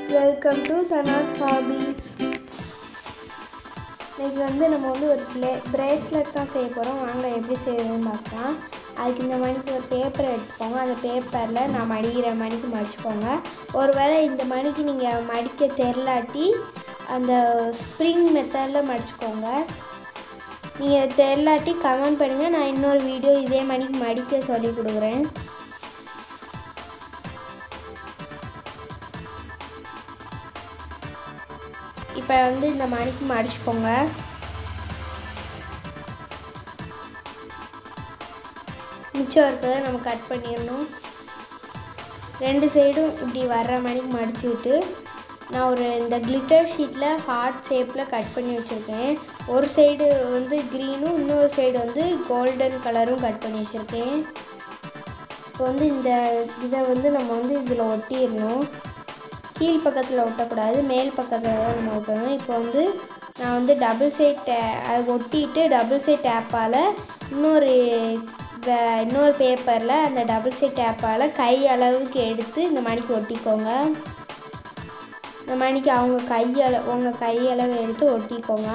welcome to Sana's hobbies இன்னைக்கு வந்து நம்ம வந்து ஒரு ப்ளே பிரேஸ்லெட் தான் செய்ய போகிறோம் வாங்க எப்படி செய்யறதுன்னு பார்க்கலாம் அதுக்கு இந்த மணிக்கு ஒரு பேப்பர் எடுத்துக்கோங்க அந்த பேப்பரில் நான் மடிக்கிற மணிக்கு மடிச்சுக்கோங்க ஒருவேளை இந்த மணிக்கு நீங்கள் மடிக்க தெரிலாட்டி அந்த ஸ்ப்ரிங் மெத்தடில் மடிச்சுக்கோங்க நீங்கள் தெரிலாட்டி கமெண்ட் பண்ணுங்கள் நான் இன்னொரு வீடியோ இதே மணிக்கு மடிக்க சொல்லி கொடுக்குறேன் இப்போ வந்து இந்த மணிக்கு மடிச்சுக்கோங்க மிச்சம் இருக்கிறத நம்ம கட் பண்ணிடணும் ரெண்டு சைடும் இப்படி வர்ற மணிக்கு மடிச்சுக்கிட்டு நான் ஒரு இந்த கிளிட்டர் ஷீட்டில் ஹார்ட் ஷேப்பில் கட் பண்ணி வச்சுருக்கேன் ஒரு சைடு வந்து க்ரீனும் இன்னொரு சைடு வந்து கோல்டன் கலரும் கட் பண்ணி வச்சுருக்கேன் இப்போ வந்து இந்த இதை வந்து நம்ம வந்து இதில் ஒட்டிடணும் கீழ் பக்கத்தில் ஒட்டக்கூடாது மேல் பக்கத்தில் தான் நம்ம ஒட்டணும் இப்போ வந்து நான் வந்து டபுள் சைட் டே அது ஒட்டிட்டு டபுள் சைட் டேப்பால் இன்னொரு வே- இன்னொரு பேப்பரில் அந்த டபுள் சைட் டேப்பால் கை அளவுக்கு எடுத்து இந்த மணிக்கு ஒட்டிக்கோங்க இந்த மணிக்கு அவங்க கையளவு உங்கள் கையளவு எடுத்து ஒட்டிக்கோங்க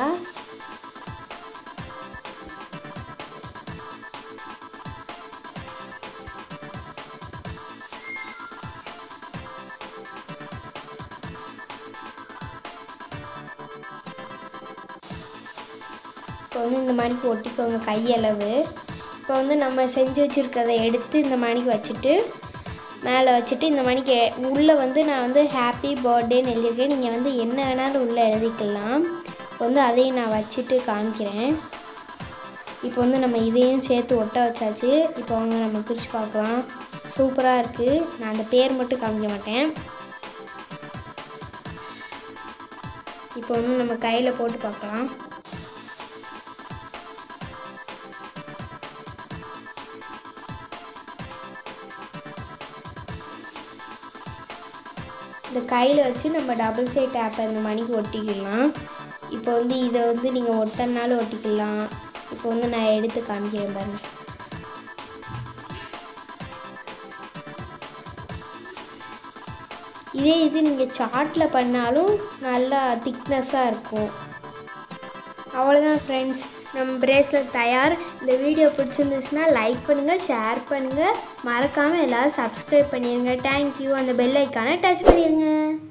இப்போ வந்து இந்த மணிக்கு ஒட்டிக்கோங்க கையளவு இப்போ வந்து நம்ம செஞ்சு வச்சுருக்கதை எடுத்து இந்த மணிக்கு வச்சுட்டு மேலே வச்சுட்டு இந்த மணிக்கு உள்ளே வந்து நான் வந்து ஹாப்பி பர்த்டேன்னு எழுதியிருக்கேன் நீங்கள் வந்து என்ன வேணாலும் உள்ளே எழுதிக்கலாம் இப்போ வந்து அதையும் நான் வச்சுட்டு காமிக்கிறேன் இப்போ வந்து நம்ம இதையும் சேர்த்து ஒட்ட வச்சாச்சு இப்போ அவங்க நம்ம பிரித்து பார்க்கலாம் சூப்பராக இருக்குது நான் அந்த பேர் மட்டும் காமிக்க மாட்டேன் இப்போ வந்து நம்ம கையில் போட்டு பார்க்கலாம் இந்த கையில் வச்சு நம்ம டபுள் சைட் ஆப்பை இந்த மணிக்கு ஒட்டிக்கலாம் இப்போ வந்து இதை வந்து நீங்கள் ஒட்டனாலும் ஒட்டிக்கலாம் இப்போ வந்து நான் எடுத்து காமிக்கிறேன் பாருங்க இதே இது நீங்கள் சார்ட்டில் பண்ணாலும் நல்லா திக்னஸாக இருக்கும் அவ்வளோதான் ஃப்ரெண்ட்ஸ் நம்ம பிரேஸ்லெட் தயார் இந்த வீடியோ பிடிச்சிருந்துச்சுன்னா லைக் பண்ணுங்கள் ஷேர் பண்ணுங்கள் மறக்காமல் எல்லோரும் சப்ஸ்கிரைப் பண்ணிடுங்க தேங்க்யூ அந்த பெல் ஐக்கானை டச் பண்ணிடுங்க